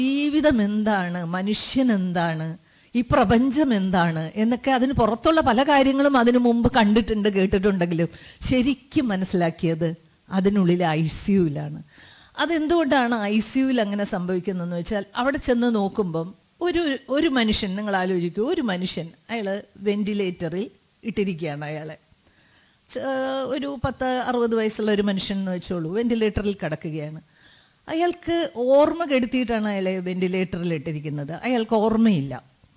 ജീവിതം എന്താണ് മനുഷ്യൻ എന്താണ് ഈ പ്രപഞ്ചം എന്താണ് എന്നൊക്കെ അതിന് പുറത്തുള്ള പല കാര്യങ്ങളും അതിനു മുമ്പ് കണ്ടിട്ടുണ്ട് കേട്ടിട്ടുണ്ടെങ്കിലും ശരിക്കും മനസ്സിലാക്കിയത് അതിനുള്ളിൽ ഐ സിയുലാണ് അതെന്തുകൊണ്ടാണ് ഐ സിയുയിൽ അങ്ങനെ സംഭവിക്കുന്നതെന്ന് വെച്ചാൽ അവിടെ ചെന്ന് നോക്കുമ്പം ഒരു ഒരു മനുഷ്യൻ നിങ്ങൾ ആലോചിക്കൂ ഒരു മനുഷ്യൻ അയാൾ വെന്റിലേറ്ററിൽ ഇട്ടിരിക്കുകയാണ് അയാളെ ച- ഒരു പത്ത് അറുപത് വയസ്സുള്ള ഒരു മനുഷ്യൻ എന്ന് വെച്ചോളൂ വെന്റിലേറ്ററിൽ കിടക്കുകയാണ് അയാൾക്ക് ഓർമ്മ കെടുത്തിയിട്ടാണ് അയാളെ വെന്റിലേറ്ററിൽ ഇട്ടിരിക്കുന്നത് അയാൾക്ക് ഓർമ്മയില്ല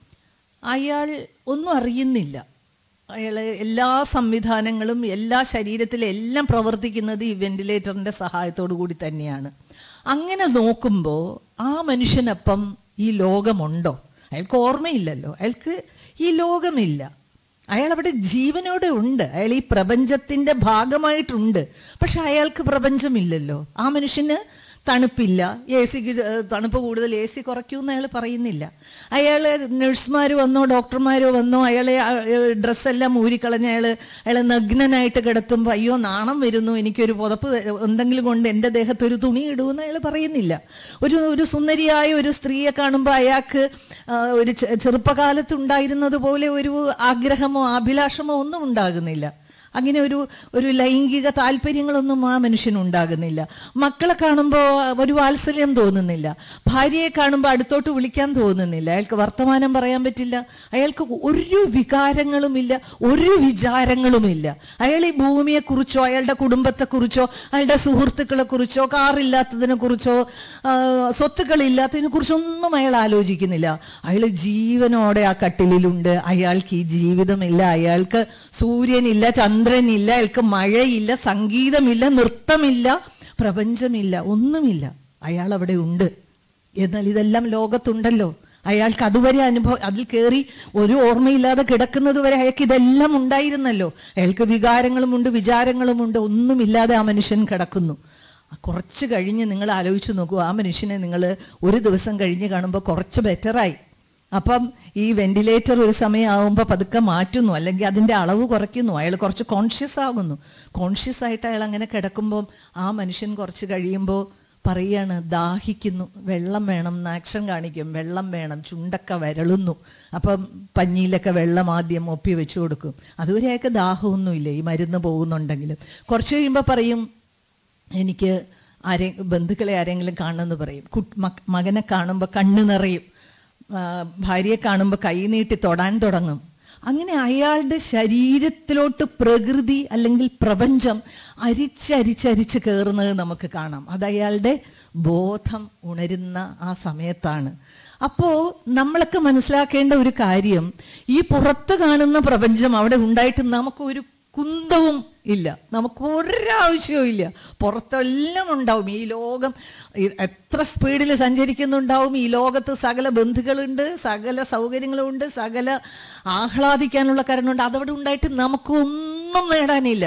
അയാൾ ഒന്നും അറിയുന്നില്ല അയാൾ എല്ലാ സംവിധാനങ്ങളും എല്ലാ ശരീരത്തിലെ എല്ലാം പ്രവർത്തിക്കുന്നത് ഈ വെന്റിലേറ്ററിൻ്റെ സഹായത്തോടു കൂടി തന്നെയാണ് അങ്ങനെ നോക്കുമ്പോൾ ആ മനുഷ്യനപ്പം ഈ ലോകമുണ്ടോ അയാൾക്ക് ഓർമ്മയില്ലല്ലോ അയാൾക്ക് ഈ ലോകമില്ല അയാൾ അവിടെ ജീവനോടെ ഉണ്ട് അയാൾ ഈ പ്രപഞ്ചത്തിന്റെ ഭാഗമായിട്ടുണ്ട് പക്ഷെ അയാൾക്ക് പ്രപഞ്ചമില്ലല്ലോ ആ മനുഷ്യന് തണുപ്പില്ല എ സിക്ക് തണുപ്പ് കൂടുതൽ എ സി കുറയ്ക്കുമെന്ന് അയാൾ പറയുന്നില്ല അയാൾ നഴ്സുമാർ വന്നോ ഡോക്ടർമാരോ വന്നോ അയാളെ ഡ്രസ്സെല്ലാം ഊരിക്കളഞ്ഞ് അയാൾ അയാളെ നഗ്നനായിട്ട് കിടത്തുമ്പോൾ അയ്യോ നാണം വരുന്നു എനിക്കൊരു പുതപ്പ് എന്തെങ്കിലും കൊണ്ട് എൻ്റെ ദേഹത്ത് ഒരു തുണി ഇടുമെന്ന് അയാൾ പറയുന്നില്ല ഒരു ഒരു സുന്ദരിയായ ഒരു സ്ത്രീയെ കാണുമ്പോൾ അയാൾക്ക് ആ, ഒരു ചെ- ചെറുപ്പകാലത്ത് ഉണ്ടായിരുന്നത് പോലെ ഒരു ആഗ്രഹമോ അഭിലാഷമോ ഒന്നും ഉണ്ടാകുന്നില്ല അങ്ങനെ ഒരു ഒരു ലൈംഗിക താല്പര്യങ്ങളൊന്നും ആ മനുഷ്യന് ഉണ്ടാകുന്നില്ല മക്കളെ കാണുമ്പോൾ ഒരു വാത്സല്യം തോന്നുന്നില്ല ഭാര്യയെ കാണുമ്പോൾ അടുത്തോട്ട് വിളിക്കാൻ തോന്നുന്നില്ല അയാൾക്ക് വർത്തമാനം പറയാൻ പറ്റില്ല അയാൾക്ക് ഒരു വികാരങ്ങളുമില്ല ഒരു വിചാരങ്ങളുമില്ല അയാൾ ഈ ഭൂമിയെക്കുറിച്ചോ അയാളുടെ കുടുംബത്തെക്കുറിച്ചോ അയാളുടെ സുഹൃത്തുക്കളെ കുറിച്ചോ കാറില്ലാത്തതിനെ കുറിച്ചോ സ്വത്തുക്കളില്ലാത്തതിനെ കുറിച്ചൊന്നും അയാൾ ആലോചിക്കുന്നില്ല അയാൾ ജീവനോടെ ആ കട്ടിലിലുണ്ട് അയാൾക്ക് ഈ ജീവിതമില്ല അയാൾക്ക് സൂര്യനില്ല ചന്ദ്രനില്ല അയാൾക്ക് മഴയില്ല സംഗീതമില്ല നൃത്തമില്ല പ്രപഞ്ചമില്ല ഒന്നുമില്ല അയാൾ അവിടെ ഉണ്ട് എന്നാൽ ഇതെല്ലാം ലോകത്തുണ്ടല്ലോ അയാൾക്ക് അതുവരെ അനുഭവം അതിൽ കയറി ഒരു ഓർമ്മയില്ലാതെ കിടക്കുന്നത് വരെ അയാൾക്ക് ഇതെല്ലാം ഉണ്ടായിരുന്നല്ലോ അയാൾക്ക് വികാരങ്ങളുമുണ്ട് വിചാരങ്ങളുമുണ്ട് ഒന്നുമില്ലാതെ ആ മനുഷ്യൻ കിടക്കുന്നു ആ കുറച്ച് കഴിഞ്ഞ് നിങ്ങൾ ആലോചിച്ച് നോക്കൂ ആ മനുഷ്യനെ നിങ്ങൾ ഒരു ദിവസം കഴിഞ്ഞ് കാണുമ്പോൾ കുറച്ച് ബെറ്ററായി അപ്പം ഈ വെന്റിലേറ്റർ ഒരു സമയമാകുമ്പോൾ പതുക്കെ മാറ്റുന്നു അല്ലെങ്കിൽ അതിൻ്റെ അളവ് കുറയ്ക്കുന്നു അയാൾ കുറച്ച് കോൺഷ്യസ് ആകുന്നു കോൺഷ്യസ് ആയിട്ട് അയാൾ അങ്ങനെ കിടക്കുമ്പോൾ ആ മനുഷ്യൻ കുറച്ച് കഴിയുമ്പോൾ പറയാണ് ദാഹിക്കുന്നു വെള്ളം വേണം എന്ന് ആക്ഷൻ കാണിക്കും വെള്ളം വേണം ചുണ്ടൊക്കെ വരളുന്നു അപ്പം പഞ്ഞിയിലൊക്കെ വെള്ളം ആദ്യം ഒപ്പി വെച്ചു കൊടുക്കും അതുവരെ അയാൾക്ക് ദാഹമൊന്നുമില്ല ഈ മരുന്ന് പോകുന്നുണ്ടെങ്കിലും കുറച്ച് കഴിയുമ്പോൾ പറയും എനിക്ക് ആരെ ബന്ധുക്കളെ ആരെങ്കിലും കാണുമെന്ന് പറയും കുട്ട് മക- മകനെ കാണുമ്പോൾ കണ്ണ് നിറയും ആ, ഭാര്യയെ കാണുമ്പോൾ കൈ നീട്ടി തൊടാൻ തുടങ്ങും അങ്ങനെ അയാളുടെ ശരീരത്തിലോട്ട് പ്രകൃതി അല്ലെങ്കിൽ പ്രപഞ്ചം അരിച്ചരിച്ചരിച്ച് കയറുന്നത് നമുക്ക് കാണാം അത് അയാളുടെ ബോധം ഉണരുന്ന ആ സമയത്താണ് അപ്പോൾ നമ്മളൊക്കെ മനസ്സിലാക്കേണ്ട ഒരു കാര്യം ഈ പുറത്ത് കാണുന്ന പ്രപഞ്ചം അവിടെ ഉണ്ടായിട്ട് നമുക്ക് ഒരു കുന്തവും ഇല്ല നമുക്ക് ഒരാവശ്യവും ഇല്ല പുറത്തെല്ലാം ഉണ്ടാവും ഈ ലോകം ഈ എത്ര സ്പീഡിൽ സഞ്ചരിക്കുന്നുണ്ടാവും ഈ ലോകത്ത് സകല ബന്ധുക്കളുണ്ട് സകല സൗകര്യങ്ങളുണ്ട് സകല ആഹ്ലാദിക്കാനുള്ള കാരണമുണ്ട് അതവിടെ ഉണ്ടായിട്ട് നമുക്കൊന്നും നേടാനില്ല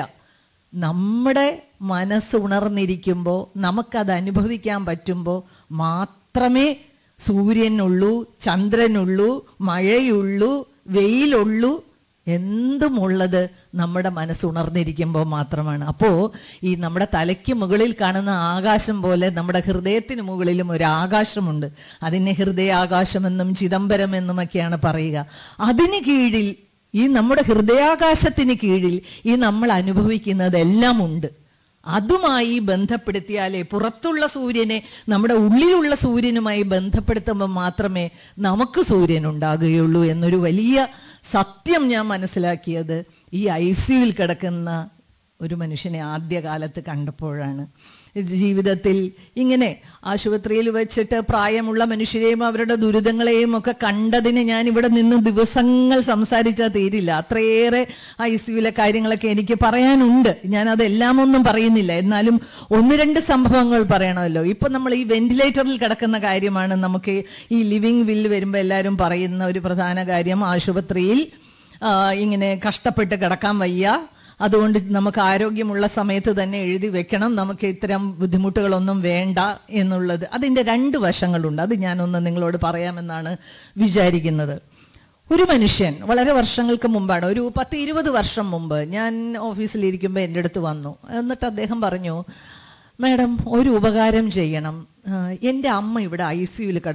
നമ്മുടെ മനസ്സ് ഉണർന്നിരിക്കുമ്പോൾ നമുക്കത് അനുഭവിക്കാൻ പറ്റുമ്പോൾ മാത്രമേ സൂര്യനുള്ളൂ ചന്ദ്രനുള്ളൂ മഴയുള്ളൂ വെയിലുള്ളൂ എന്തുമുള്ളത് നമ്മുടെ മനസ്സ് ഉണർന്നിരിക്കുമ്പോൾ മാത്രമാണ് അപ്പോൾ ഈ നമ്മുടെ തലയ്ക്ക് മുകളിൽ കാണുന്ന ആകാശം പോലെ നമ്മുടെ ഹൃദയത്തിന് മുകളിലും ഒരു ആകാശമുണ്ട് അതിനെ ഹൃദയാകാശമെന്നും ചിദംബരം എന്നുമൊക്കെയാണ് പറയുക അതിന് കീഴിൽ ഈ നമ്മുടെ ഹൃദയാകാശത്തിന് കീഴിൽ ഈ നമ്മൾ അനുഭവിക്കുന്നതെല്ലാം ഉണ്ട് അതുമായി ബന്ധപ്പെടുത്തിയാലേ പുറത്തുള്ള സൂര്യനെ നമ്മുടെ ഉള്ളിലുള്ള സൂര്യനുമായി ബന്ധപ്പെടുത്തുമ്പോൾ മാത്രമേ നമുക്ക് സൂര്യൻ ഉണ്ടാകുകയുള്ളൂ എന്നൊരു വലിയ സത്യം ഞാൻ മനസ്സിലാക്കിയത് ഈ ഐ സിയുയിൽ കിടക്കുന്ന ഒരു മനുഷ്യനെ ആദ്യകാലത്ത് കണ്ടപ്പോഴാണ് ജീവിതത്തിൽ ഇങ്ങനെ ആശുപത്രിയിൽ വെച്ചിട്ട് പ്രായമുള്ള മനുഷ്യരെയും അവരുടെ ദുരിതങ്ങളെയും ഒക്കെ കണ്ടതിന് ഞാൻ ഇവിടെ നിന്ന് ദിവസങ്ങൾ സംസാരിച്ചാൽ തീരില്ല അത്രയേറെ ഐ സിയുലെ കാര്യങ്ങളൊക്കെ എനിക്ക് പറയാനുണ്ട് ഞാൻ അതെല്ലാം ഒന്നും പറയുന്നില്ല എന്നാലും ഒന്ന് രണ്ട് സംഭവങ്ങൾ പറയണമല്ലോ ഇപ്പൊ നമ്മൾ ഈ വെന്റിലേറ്ററിൽ കിടക്കുന്ന കാര്യമാണ് നമുക്ക് ഈ ലിവിങ് വില്ല് വരുമ്പോൾ എല്ലാവരും പറയുന്ന ഒരു പ്രധാന കാര്യം ആശുപത്രിയിൽ ആ, ഇങ്ങനെ കഷ്ടപ്പെട്ട് കിടക്കാൻ വയ്യ അതുകൊണ്ട് നമുക്ക് ആരോഗ്യമുള്ള സമയത്ത് തന്നെ എഴുതി വെക്കണം നമുക്ക് ഇത്തരം ബുദ്ധിമുട്ടുകളൊന്നും വേണ്ട എന്നുള്ളത് അതിൻ്റെ രണ്ട് വശങ്ങളുണ്ട് അത് ഞാനൊന്ന് നിങ്ങളോട് പറയാമെന്നാണ് വിചാരിക്കുന്നത് ഒരു മനുഷ്യൻ വളരെ വർഷങ്ങൾക്ക് മുമ്പാണ് ഒരു പത്ത് ഇരുപത് വർഷം മുമ്പ് ഞാൻ ഓഫീസിലിരിക്കുമ്പോൾ എൻ്റെ അടുത്ത് വന്നു എന്നിട്ട് അദ്ദേഹം പറഞ്ഞു മാഡം ഒരു ഉപകാരം ചെയ്യണം ആ, എൻ്റെ അമ്മ ഇവിടെ ഐ സിയുയിൽ